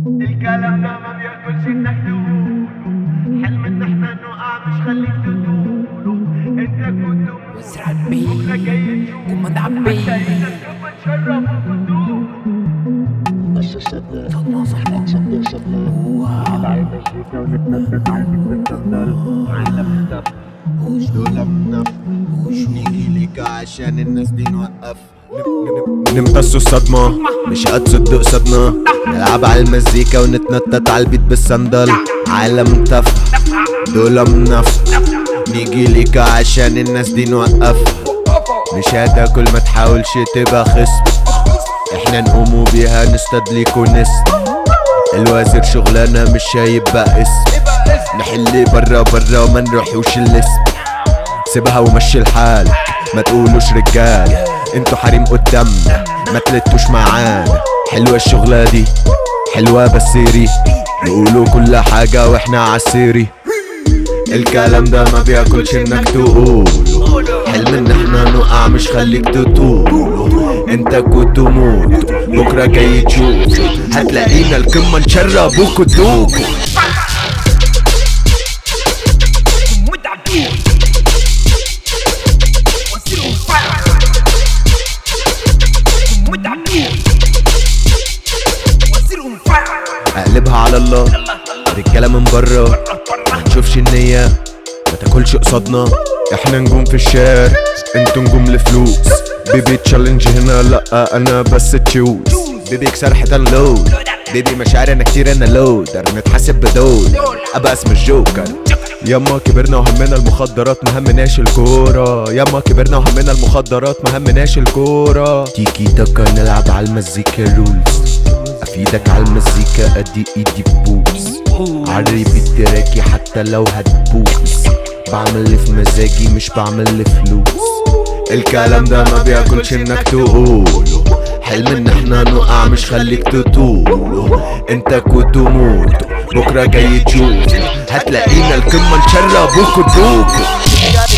الكلام ده ما بياكلش انك تقوله حلم ان احنا نقع مش خليك تطوله انت كنت وزرع بي بكره جاي تشوف كوماند حتى عبي ايدك تبقى تشرب وتدوق نيجي لك عشان الناس دي نوقف نمتص الصدمة مش هتصدق صدمة نلعب على المزيكا ونتنطط على البيت بالصندل عالم تف دول منف نيجي لك عشان الناس دي نوقف مش هتاكل ما تحاولش تبقى خصم احنا نقوموا بيها نستدلك ونست الوزير شغلانة مش هيبقى اسم نحل برا برا وما نروحوش الاسم سيبها ومشي الحال ما تقولوش رجال انتوا حريم قدامنا ما تلتوش معانا حلوة الشغلة دي حلوة بس سيري نقولوا كل حاجة واحنا عالسيري الكلام ده ما بياكلش انك تقوله حلم ان احنا نقع مش خليك تطول انت كنت موت بكرة جاي تشوف هتلاقينا القمة نشربوك وتدوكوا متعبين وزير متعبين وزير اقلبها على الله رجالة من بره ما تشوفش النية ما تاكلش قصادنا احنا نجوم في الشارع انتوا نجوم لفلوس بيبي تشالنج هنا لا انا بس تشوز بيبي كسر حيطان لود بيبي مشاعر انا كتير انا لودر نتحاسب بدول ابقى اسم الجوكر ياما كبرنا وهمنا المخدرات ما همناش الكورة ياما كبرنا وهمنا المخدرات ما همناش الكورة تيكي تاكا نلعب على المزيكا رولز افيدك على المزيكا ادي ايدي بوس عربي التراكي حتى لو هتبوس بعمل اللي في مزاجي مش بعمل اللي فلوس الكلام ده ما بياكلش انك تقوله حلم ان احنا نقع مش خليك تطوله انت كنت موت بكره جاي تشوف هتلاقينا القمه نشربوك وتدوكوا